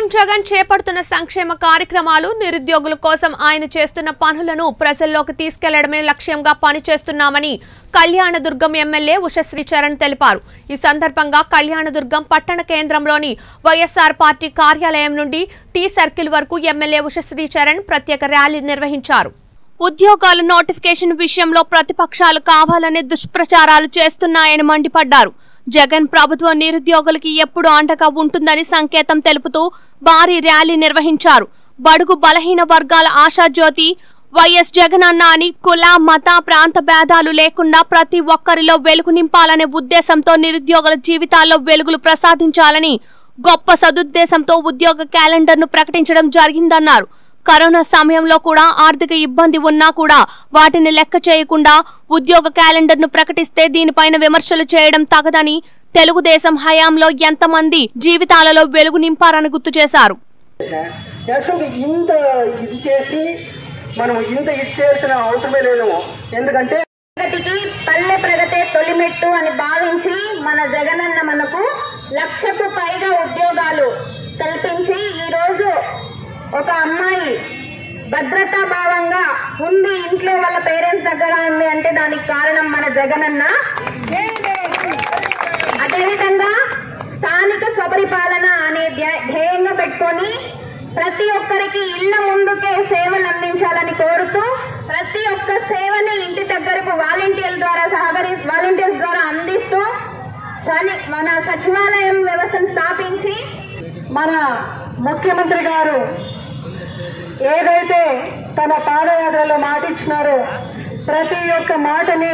జగన్ చేపడుతున్న సంక్షేమ కార్యక్రమాలు నిరుద్యోగుల కోసం ఆయన చేస్తున్న పనులను ప్రజల్లోకి తీసుకెళ్లడమే లక్ష్యంగా పనిచేస్తున్నామని కళ్యాణదుర్గం ఎమ్మెల్యే ఉషశ్రీ చరణ్ తెలిపారు ఈ సందర్భంగా కళ్యాణదుర్గం పట్టణ కేంద్రంలోని వైఎస్ఆర్ పార్టీ కార్యాలయం నుండి టీ సర్కిల్ వరకు ఎమ్మెల్యే ఉషశ్రీ చరణ్ ప్రత్యేక ర్యాలీ నిర్వహించారు ఉద్యోగాల నోటిఫికేషన్ విషయంలో ప్రతిపక్షాలు కావాలనే దుష్ప్రచారాలు చేస్తున్నాయని మండిపడ్డారు జగన్ ప్రభుత్వం నిరుద్యోగులకి ఎప్పుడు అండగా ఉంటుందని సంకేతం తెలుపుతూ భారీ ర్యాలీ నిర్వహించారు బడుగు బలహీన వర్గాల ఆశాజ్యోతి వైఎస్ జగన్ అన్న అని కుల మత ప్రాంత భేదాలు లేకుండా ప్రతి ఒక్కరిలో వెలుగు నింపాలనే ఉద్దేశంతో నిరుద్యోగుల జీవితాల్లో వెలుగులు ప్రసాదించాలని గొప్ప సదుద్దేశంతో ఉద్యోగ క్యాలెండర్ను ప్రకటించడం జరిగిందన్నారు కరోనా సమయంలో కూడా ఆర్థిక ఇబ్బంది ఉన్నా కూడా వాటిని లెక్క చేయకుండా ఉద్యోగ క్యాలెండర్ను ప్రకటిస్తే దీనిపైన విమర్శలు చేయడం తగదని తెలుగుదేశం హయాంలో ఎంతమంది జీవితాలలో వెలుగు నింపారని గుర్తు చేశారు యాక్చువల్గా ఇంత ఇది చేసి మనం ఇంత ఇది చేయాల్సిన అవసరమే లేదు ఎందుకంటే ప్రగతికి పల్లె ప్రగతే తొలిమెట్టు అని భావించి మన జగనన్న మనకు లక్షకు పైగా ఉద్యోగాలు కల్పించి ఈరోజు ఒక అమ్మాయి భద్రతా భావంగా ఉంది ఇంట్లో వాళ్ళ పేరెంట్స్ దగ్గర ఉంది అంటే దానికి కారణం మన జగనన్న అదేవిధంగా స్థానిక స్వపరిపాలన అనే ధ్యే- ధ్యేయంగా పెట్టుకొని ప్రతి ఒక్కరికి ఇళ్ల ముందుకే సేవలు అందించాలని కోరుతూ ప్రతి ఒక్క సేవని ఇంటి దగ్గరకు వాలంటీర్ల ద్వారా సహకరి వాలంటీర్స్ ద్వారా అందిస్తూ సని- మన సచివాలయం వ్యవస్థను స్థాపించి మన ముఖ్యమంత్రి గారు ఏదైతే తన పాదయాత్రలో మాట ఇచ్చినారో ప్రతి ఒక్క మాటని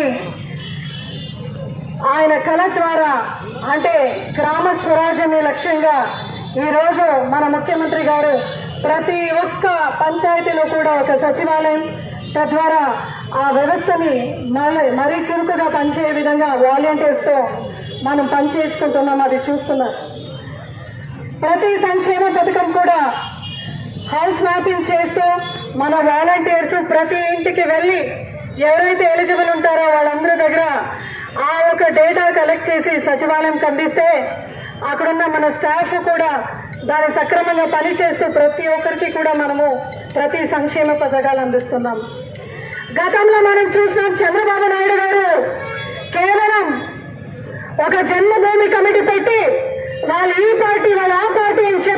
ఆయన కళ ద్వారా అంటే గ్రామ స్వరాజ్యాన్ని లక్ష్యంగా ఈరోజు మన ముఖ్యమంత్రి గారు ప్రతి ఒక్క పంచాయతీలో కూడా ఒక సచివాలయం తద్వారా ఆ వ్యవస్థని మళ్ళీ మరీ చురుకుగా పనిచేయ విధంగా వాలంటీర్స్తో మనం పనిచేసుకుంటున్నాం అది చూస్తున్నారు ప్రతి సంక్షేమ పథకం కూడా హౌస్ మ్యాపింగ్ చేస్తూ మన వాలంటీర్స్ ప్రతి ఇంటికి వెళ్ళి ఎవరైతే ఎలిజిబుల్ ఉంటారో వాళ్ళందరి దగ్గర ఆ ఒక డేటా కలెక్ట్ చేసి సచివాలయంకి అందిస్తే అక్కడున్న మన స్టాఫ్ కూడా దాన్ని సక్రమంగా పనిచేస్తూ ప్రతి ఒక్కరికి కూడా మనము ప్రతి సంక్షేమ పథకాలు అందిస్తున్నాం గతంలో మనం చూసినాం చంద్రబాబు నాయుడు గారు కేవలం ఒక జన్మభూమి కమిటీ పెట్టి వాళ్ళు ఈ పార్టీ వాళ్ళు ఆ పార్టీ అని